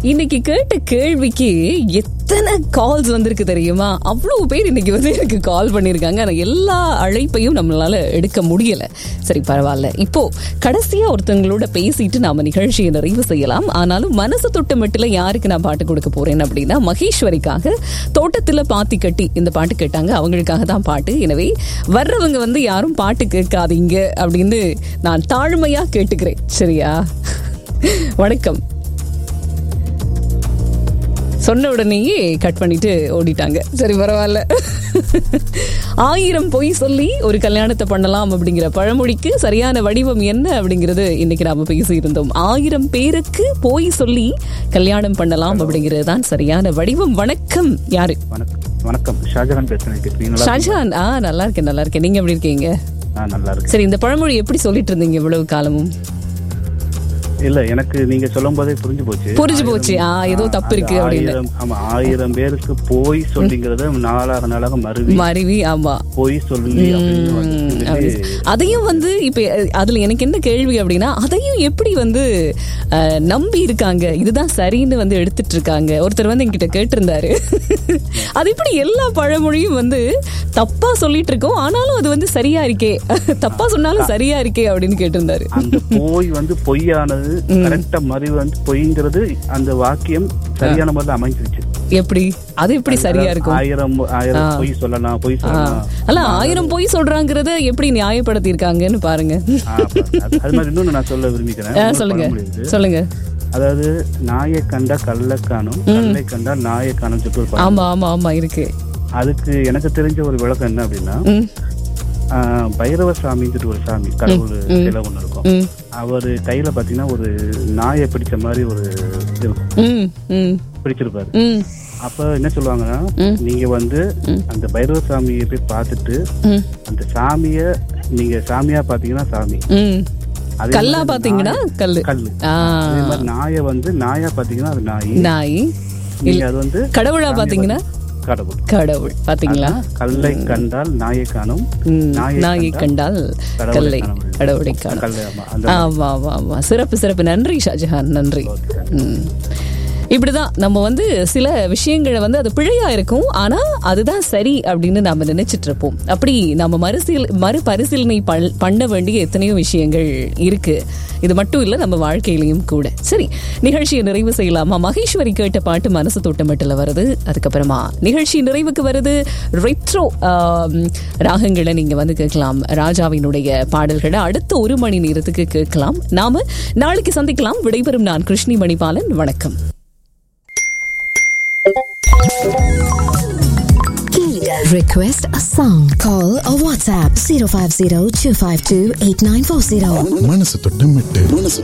இன்னைக்கு கேட்ட கேள்விக்கு எத்தனை கால்ஸ் வந்திருக்கு தெரியுமா அவ்வளவு பேர் இன்னைக்கு வந்து எனக்கு கால் பண்ணியிருக்காங்க ஆனா எல்லா அழைப்பையும் நம்மளால எடுக்க முடியல சரி பரவாயில்ல இப்போ கடைசியா ஒருத்தவங்களோட பேசிட்டு நாம நிகழ்ச்சியை நிறைவு செய்யலாம் ஆனாலும் மனசு தொட்டு மட்டில யாருக்கு நான் பாட்டு கொடுக்க போறேன் அப்படின்னா மகேஸ்வரிக்காக தோட்டத்துல பாத்தி கட்டி இந்த பாட்டு கேட்டாங்க அவங்களுக்காக தான் பாட்டு எனவே வர்றவங்க வந்து யாரும் பாட்டு கேட்காதீங்க அப்படின்னு நான் தாழ்மையா கேட்டுக்கிறேன் சரியா வணக்கம் சொன்ன உடனேயே கட் பண்ணிட்டு ஓடிட்டாங்க சரி பரவாயில்ல ஆயிரம் பொய் சொல்லி ஒரு கல்யாணத்தை பண்ணலாம் அப்படிங்கிற பழமொழிக்கு சரியான வடிவம் என்ன அப்படிங்கிறது இன்னைக்கு நாம பேசியிருந்தோம் ஆயிரம் பேருக்கு பொய் சொல்லி கல்யாணம் பண்ணலாம் அப்படிங்கிறது தான் சரியான வடிவம் வணக்கம் யாரு வணக்கம் வணக்கம் ஷாஜகான் பேசுறேன் கேட்குறீங்க நல்லா ஷாஜான் ஆ நல்லா இருக்கேன் நல்லா இருக்கேன் நீங்க எப்படி இருக்கீங்க ஆ நல்லா இருக்கு சரி இந்த பழமொழி எப்படி சொல்லிட்டு இருந்தீங்க இவ்வளவு காலமும் இல்ல எனக்கு நீங்க சொல்லும் போதே புரிஞ்சு போச்சு புரிஞ்சு போச்சு. ஆ, ஏதோ தப்பு இருக்கு அது அப்படின்னு. ஆயிரம் ஆமா ஆயிரம் பேருக்கு போய் சொல்லிங்கிறத நாளாக நாளாக மருவி மருவி ஆமா போய் சொல்லி அப்படின்னு வந்து அப்படி. சொல்லி அதையும் வந்து இப்ப அஹ், அதுல எனக்கு என்ன கேள்வி அப்படின்னா அதையும் எப்படி வந்து அஹ், நம்பி இருக்காங்க இதுதான் சரின்னு வந்து எடுத்துட்டு இருக்காங்க ஒருத்தர் வந்து என்கிட்ட கேட்டிருந்தாரு அது இப்படி எல்லா பழமொழியும் வந்து தப்பா சொல்லிட்டு இருக்கோம் ஆனாலும் அது வந்து சரியா இருக்கே தப்பா சொன்னாலும் சரியா இருக்கே அப்படின்னு கேட்டிருந்தாரு அந்த போய் வந்து பொய்யானது கரெக்டா மருவி வந்து பொய்ங்கிறது அந்த வாக்கியம் சரியான முறையில் அமைஞ்சிருச்சு எப்படி அது எப்படி சரியா இருக்கும் ஆயிரம் ஆயிரம் பொய் சொல்லலாம் பொய் சொல்லலாம் அல்ல ஆயிரம் பொய் சொல்றாங்கிறத எப்படி நியாயப்படுத்தி இருக்காங்கன்னு பாருங்க ஆ, பாருங்க. அது அது மாதிரி இன்னொன்னு நான் சொல்ல விரும்பிக்கிறேன் ஆ, இன்னொரு சொல்லுங்க பழமொழி இருக்கு. சொல்லுங்க அதாவது நாயை கண்டா கல்லை காணும் கல்லை கண்டா நாயை காணும் சொல்லிட்டு ஒரு பழமொழி. ஆமா ஆமா ஆமா இருக்கு அதுக்கு எனக்கு தெரிஞ்ச ஒரு விளக்கம் என்ன அப்படின்னா ம் ஆ, பைரவ சாமின்னு ஒரு சாமி கடவுள் சிலை ஒண்ணு இருக்கும் ம் அவரு கையில பாத்தீங்கன்னா ஒரு நாயை பிடிச்ச மாதிரி ஒரு இது இருக்கும். ம் ம் பிடிச்சிருப்பாரு ம் அப்ப என்ன சொல்லுவாங்கன்னா நீங்க வந்து அந்த பைரவ சாமியை போய் பார்த்துட்டு ம் அந்த சாமிய நீங்க சாமியா பாத்தீங்கன்னா சாமி ம் அதே கல்லா மாதிரி பாத்தீங்கன்னா கல்லு கல்லு ஆ அதே மாதிரி நாயை வந்து நாயா பாத்தீங்கன்னா அது நாய் நாய் நீங்க அது வந்து கடவுளா பாத்தீங்கன்னா கடவுள் கடவுள் பாத்தீங்களா கல்லை கண்டால் நாயை காணும் ம், நாயை நாயை கண்டால் கடவுளை கல்லை காணும். கடவுளை காணும் கல்லை ஆமா அந்த ஆமா ஆமா ஆமா சிறப்பு சிறப்பு நன்றி ஷாஜஹான் நன்றி ம். இப்படிதான் நம்ம வந்து சில விஷயங்களை வந்து அது பிழையா இருக்கும் ஆனா அதுதான் சரி அப்படின்னு நாம நினைச்சிட்டு இருப்போம் அப்படி நம்ம மறுசீல் மறுபரிசீலனை பண்- பண்ண வேண்டிய எத்தனையோ விஷயங்கள் இருக்கு இது மட்டும் இல்ல நம்ம வாழ்க்கையிலையும் கூட சரி நிகழ்ச்சியை நிறைவு செய்யலாமா மகேஸ்வரி கேட்ட பாட்டு மனசு தோட்டமட்டில் வருது அதுக்கப்புறமா நிகழ்ச்சி நிறைவுக்கு வருது ரெட்ரோ ராகங்களை நீங்க வந்து கேட்கலாம் ராஜாவினுடைய பாடல்களை அடுத்த ஒரு மணி நேரத்துக்கு கேட்கலாம் நாம நாளைக்கு சந்திக்கலாம் விடைபெறும் நான் கிருஷ்ணி மணிபாலன் வணக்கம் Request a song. Call or WhatsApp 050 252 8940. மனசு தொட்டு மெட்டு மனசு